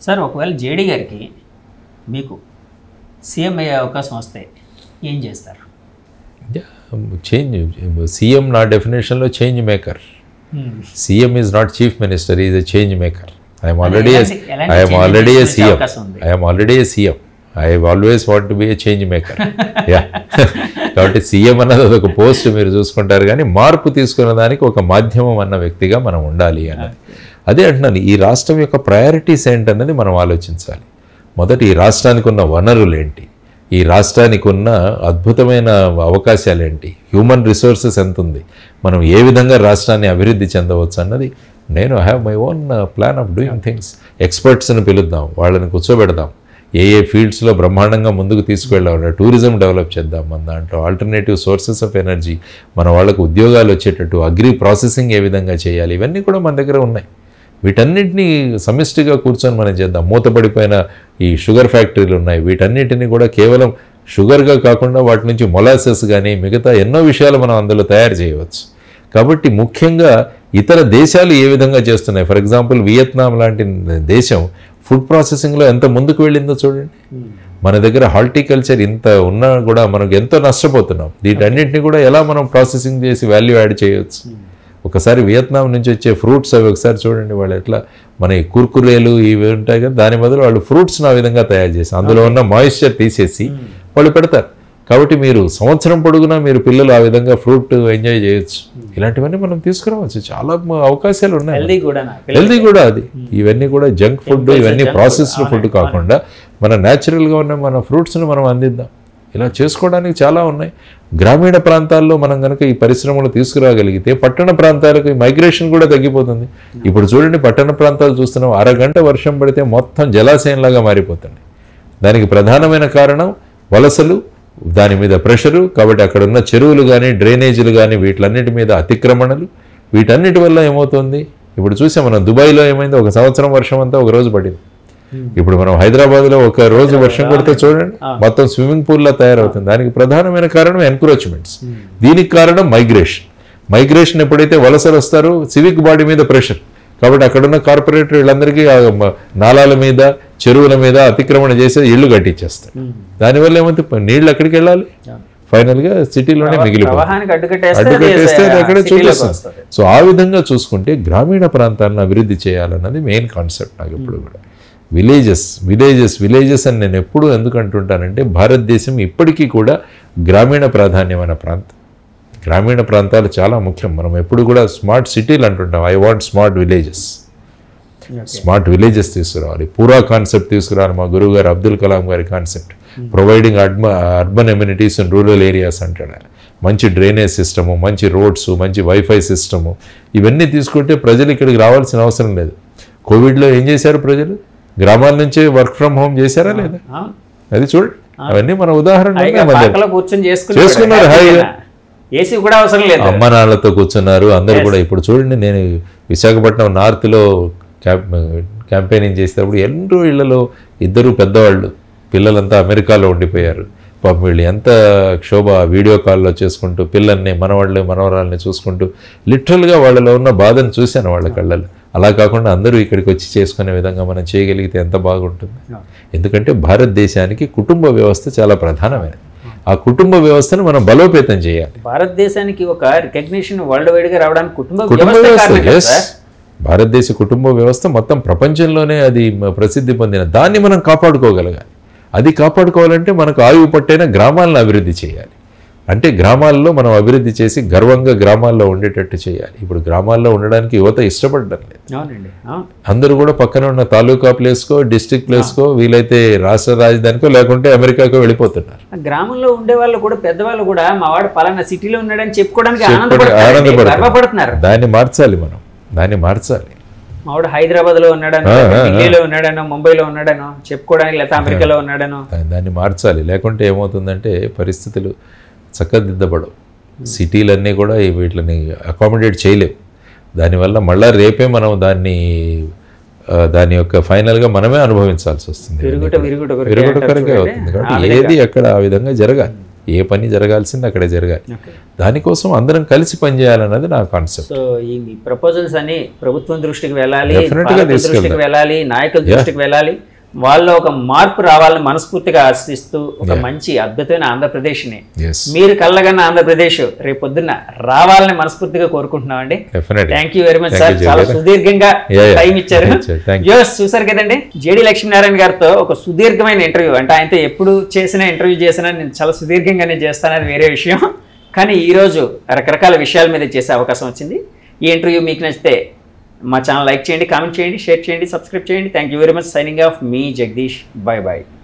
Sir ఒకవేళ JD గారికి మీకు సీఎం అయ్యే అవకాశం వస్తే ఏం చేస్తారు చేంజ్ సీఎం నా డెఫినేషన్లో change maker CM is not chief minister is a change maker I'm already ఎలాంటి- ఎలాంటి ఐఎమ్ changes ఆల్రెడీ ఏ తీసుకొచ్చే సీఎం అవకాశం ఉంది? I'm already a CM I always want to be a change maker yeah కాబట్టి సీఎం అన్నది అదొక పోస్ట్ మీరు చూసుకుంటారు కానీ మార్పు తీసుకున్న దానికి ఒక మాధ్యమం అన్న వ్యక్తిగా మనం ఉండాలి అన్నది అదే అంటున్నాను ఈ రాష్ట్రం యొక్క ప్రయారిటీస్ ఏంటన్నది మనం ఆలోచించాలి మొదట ఈ రాష్ట్రానికి ఉన్న వనరులు ఏంటి ఈ రాష్ట్రానికి ఉన్న అద్భుతమైన అవకాశాలు ఏంటి హ్యూమన్ రిసోర్సెస్ ఎంత ఉంది మనం ఏ విధంగా రాష్ట్రాన్ని అభివృద్ధి చెందవచ్చు అన్నది నేను have my own plan of doing things ఎక్స్పర్ట్స్ని పిలుద్దాం వాళ్ళని కూర్చోబెడదాం ఏ ఏ ఫీల్డ్స్లో బ్రహ్మాండంగా ముందుకు తీసుకువెళ్ళాం టూరిజం డెవలప్ చేద్దాం మన దాంట్లో ఆల్టర్నేటివ్ సోర్సెస్ ఆఫ్ ఎనర్జీ మన వాళ్ళకు ఉద్యోగాలు వచ్చేటట్టు అగ్రి ప్రాసెసింగ్ ఏ విధంగా చేయాలి ఇవన్నీ కూడా మన దగ్గర ఉన్నాయి వీటన్నిటిని సమిష్టిగా కూర్చొని మనం చేద్దాం మూతపడిపోయిన ఈ షుగర్ ఫ్యాక్టరీలు ఉన్నాయి వీటన్నిటిని కూడా కేవలం షుగర్గా కాకుండా వాటి నుంచి మొలాసెస్ కానీ మిగతా ఎన్నో విషయాలు మనం అందులో తయారు చేయవచ్చు కాబట్టి ముఖ్యంగా ఇతర దేశాలు ఏ విధంగా చేస్తున్నాయి ఫర్ ఎగ్జాంపుల్ వియత్నాం లాంటి దేశం ఫుడ్ ప్రాసెసింగ్లో ఎంత ముందుకు వెళ్ళిందో చూడండి మన దగ్గర హార్టికల్చర్ ఇంత ఉన్నా కూడా మనకు ఎంతో నష్టపోతున్నాం వీటన్నిటిని కూడా ఎలా మనం ప్రాసెసింగ్ చేసి వాల్యూ యాడ్ చేయొచ్చు ఒకసారి వియత్నాం నుంచి వచ్చే ఫ్రూట్స్ అవి ఒకసారి చూడండి వాళ్ళు ఎట్లా మన ఈ కుర్కురేలు ఇవి ఉంటాయి కదా దాని బదులు వాళ్ళు ఫ్రూట్స్ని ఆ విధంగా తయారు చేసి అందులో ఉన్న మాయిశ్చర్ తీసేసి వాళ్ళు పెడతారు కాబట్టి మీరు సంవత్సరం పొడుగునా మీరు పిల్లలు ఆ విధంగా ఫ్రూట్ ఎంజాయ్ చేయొచ్చు ఇలాంటివన్నీ మనం తీసుకురావచ్చు చాలా మ- అవకాశాలు ఉన్నాయి హెల్దీ కూడా హెల్దీ కూడా అది ఇవన్నీ కూడా జంక్ ఫుడ్ ఇవన్నీ ప్రాసెస్డ్ ఫుడ్ కాకుండా మన న్యాచురల్గా ఉన్న మన ఫ్రూట్స్ని మనం అందిద్దాం ఇలా చేసుకోవడానికి చాలా ఉన్నాయి గ్రామీణ ప్రాంతాల్లో మనం కనుక ఈ పరిశ్రమలు తీసుకురాగలిగితే పట్టణ ప్రాంతాలకు ఈ మైగ్రేషన్ కూడా తగ్గిపోతుంది ఇప్పుడు చూడండి పట్టణ ప్రాంతాలు చూస్తున్నాం అరగంట వర్షం పడితే మొత్తం జలాశయంలాగా మారిపోతుంది దానికి ప్రధానమైన కారణం వలసలు దాని మీద ప్రెషరు కాబట్టి అక్కడ ఉన్న చెరువులు కానీ డ్రైనేజీలు కానీ వీటిలన్నిటి మీద అతిక్రమణలు వీటన్నిటి వల్ల ఏమవుతుంది ఇప్పుడు చూసాం మనం దుబాయ్లో ఏమైంది ఒక సంవత్సరం వర్షం అంతా ఒక రోజు పడింది ఇప్పుడు మనం హైదరాబాద్లో ఒక రోజు వర్షం కొడితే చూడండి మొత్తం స్విమ్మింగ్ పూల్లా తయారవుతుంది దానికి ప్రధానమైన కారణం ఎన్క్రోచ్మెంట్స్ దీనికి కారణం మైగ్రేషన్ మైగ్రేషన్ ఎప్పుడైతే వలసలు వస్తారో సివిక్ బాడీ మీద ప్రెషర్ కాబట్టి అక్కడున్న కార్పొరేటర్ వీళ్ళందరికీ ఆ మ- నాలాల మీద చెరువుల మీద అతిక్రమణ చేసి ఇళ్ళు కట్టించేస్తారు దానివల్ల ఏమవుతుంది నీళ్ళు ఎక్కడికి వెళ్ళాలి ఫైనల్గా సిటీలోనే మిగిలిపోతుంది ప్రవాహానికి అడ్డుకట్టేస్తే అడ్డు అది కట్టేస్తే అది అక్కడే సిటీలోకి చూపిస్తుంది వస్తుంది. సో ఆ విధంగా చూసుకుంటే గ్రామీణ ప్రాంతాలను అభివృద్ధి చేయాలన్నది మెయిన్ కాన్సెప్ట్ నాకు ఎప్పుడు కూడా విలేజెస్ విలేజెస్ విలేజెస్ అని నేను ఎప్పుడు ఎందుకు అంటుంటానంటే భారతదేశం ఇప్పటికీ కూడా గ్రామీణ ప్రాధాన్యమైన ప్రాంతం గ్రామీణ ప్రాంతాలు చాలా ముఖ్యం మనం ఎప్పుడు కూడా స్మార్ట్ సిటీలు అంటుంటాం I want smart villages smart villages తీసుకురావాలి పూరా కాన్సెప్ట్ తీసుకురావాలి మా గురువు గారు అబ్దుల్ కలాం గారి కాన్సెప్ట్ ప్రొవైడింగ్ అర్బ urban amenities in rural areas అంటాడు ఆయన. మంచి డ్రైనేజ్ సిస్టము మంచి రోడ్స్ మంచి వైఫై సిస్టము ఇవన్నీ తీసుకుంటే ప్రజలు ఇక్కడికి రావాల్సిన అవసరం లేదు కోవిడ్లో ఏం చేశారు ప్రజలు గ్రామాల నుంచే వర్క్ ఫ్రమ్ హోమ్ చేశారా లేదా ఆ, అది చూడండి అవన్నీ మన ఉదాహరణ హాయిగా పాకలో కూర్చొని చేసుకున్నారు హాయిగా. ఏసీ కూడా అవసరం లేదు అమ్మ నాన్నలతో కూర్చున్నారు అందరూ కూడా ఇప్పుడు చూడండి నేను విశాఖపట్నం నార్త్లో క్యాంప్ క్యాంపెయినింగ్ చేసేటప్పుడు ఎన్నో ఇళ్లలో ఇద్దరు పెద్దవాళ్ళు పిల్లలంతా అమెరికాలో ఉండిపోయారు పాపం వీళ్ళు ఎంత క్షోభ వీడియో కాల్లో చేసుకుంటూ పిల్లల్ని మనవాళ్ళని మనవరాల్ని చూసుకుంటూ లిటరల్గా వాళ్ళలో ఉన్న బాధను చూశాను వాళ్ళ కళ్ళలో అలా కాకుండా అందరూ ఇక్కడికి వచ్చి చేసుకునే విధంగా మనం చేయగలిగితే ఎంత బాగుంటుంది ఎందుకంటే భారతదేశానికి కుటుంబ వ్యవస్థ చాలా ప్రధానమైనది ఆ కుటుంబ వ్యవస్థను మనం బలోపేతం చేయాలి భారతదేశానికి ఒక రికగ్నిషన్ వరల్డ్ వైడ్ గా రావడానికి కుటుంబ కుటుంబ వ్యవస్థ వ్యవస్థ కారణం కదా ఎస్ సార్? భారతదేశ కుటుంబ వ్యవస్థ మొత్తం ప్రపంచంలోనే అది మ- ప్రసిద్ధి పొందిన దాన్ని మనం కాపాడుకోగలగాలి అది కాపాడుకోవాలంటే మనకు ఆయువు పట్టైన గ్రామాలను అభివృద్ధి చేయాలి అంటే గ్రామాల్లో మనం అభివృద్ధి చేసి గర్వంగా గ్రామాల్లో ఉండేటట్టు చేయాలి ఇప్పుడు గ్రామాల్లో ఉండడానికి యువత ఇష్టపడడం లేదు అవునండి అవును అందరూ కూడా పక్కన ఉన్న తాలూకా ప్లేస్కో డిస్ట్రిక్ట్ ప్లేస్కో వీలైతే రాష్ట్ర రాజధానికో లేకుంటే అమెరికాకో వెళ్ళిపోతున్నారు ఆ గ్రామంలో ఉండే వాళ్ళు కూడా పెద్దవాళ్ళు కూడా మా వాడు పలానా సిటీలో ఉన్నాడని చెప్పుకోవడానికి చెప్పుకోవడానికి ఆనందపడుతున్నారు ఆనందపడుతున్నారు. గర్వపడుతున్నారు దాన్ని మార్చాలి మనం దాన్ని మార్చాలి మా వాడు హైదరాబాద్ లో ఉన్నాడనో ఆ, ఆ, ఆ. ఢిల్లీలో ఉన్నాడనో ముంబైలో ఉన్నాడనో చెప్పుకోవడానికి లేకపోతే అమెరికాలో ఉన్నాడనో దా- దాన్ని మార్చాలి లేకుంటే ఏమవుతుందంటే పరిస్థితులు చక్కదిద్దబడవు సిటీలన్నీ కూడా ఈ వీటిని అకామిడేట్ చేయలేవు దానివల్ల మళ్ళా రేపే మనం దాన్ని ఆ, దాని యొక్క ఫైనల్గా మనమే అనుభవించాల్సి వస్తుంది విరుగుట విరుగుట విరుగుట అంటారు కొరకే చూడండి. అవుతుంది ఆ కాబట్టి విధంగా. ఏది అక్కడ ఆ విధంగా జరగాలి ఏ పని జరగాల్సింది అక్కడే జరగాలి ఓకే దానికోసం అందరం కలిసి పనిచేయాలన్నది నా కాన్సెప్ట్ సో ఈ ప్రపోజల్స్ అన్ని ప్రభుత్వం దృష్టికి వెళ్ళాలి Definitely గా పాలకుల తీసుకెళ్తాం. దృష్టికి వెళ్ళాలి నాయకుల దృష్టికి వెళ్ళాలి వాళ్ళలో ఒక మార్పు రావాలని మనస్ఫూర్తిగా ఆశిస్తూ ఒక మంచి అద్భుతమైన ఆంధ్రప్రదేశ్ని ఎస్ మీరు కళ్ళగన్న ఆంధ్రప్రదేశ్ రేపు పొద్దున్న రావాలని మనస్ఫూర్తిగా కోరుకుంటున్నామండి definite thank you very much Thank sir you, చాలా జగన్. సుదీర్ఘంగా Yeah, yeah. టైం ఇచ్చారు Thank you, thank you. యోస్ చూసారు కదండి జేడి లక్ష్మీనారాయణ గారితో ఒక సుదీర్ఘమైన ఇంటర్వ్యూ అంటే ఆయనతో ఎప్పుడు చేసిన ఇంటర్వ్యూ చేసినా నేను చాలా సుదీర్ఘంగానే చేస్తాను అది వేరే విషయం కానీ ఈరోజు రకరకాల విషయాల మీద చేసే అవకాశం వచ్చింది ఈ ఇంటర్వ్యూ మీకు నచ్చితే మా ఛానల్ లైక్ చేయండి కామెంట్ చేయండి షేర్ చేయండి సబ్స్క్రైబ్ చేయండి thank you very much signing off మీ జగదీష్ బాయ్ బాయ్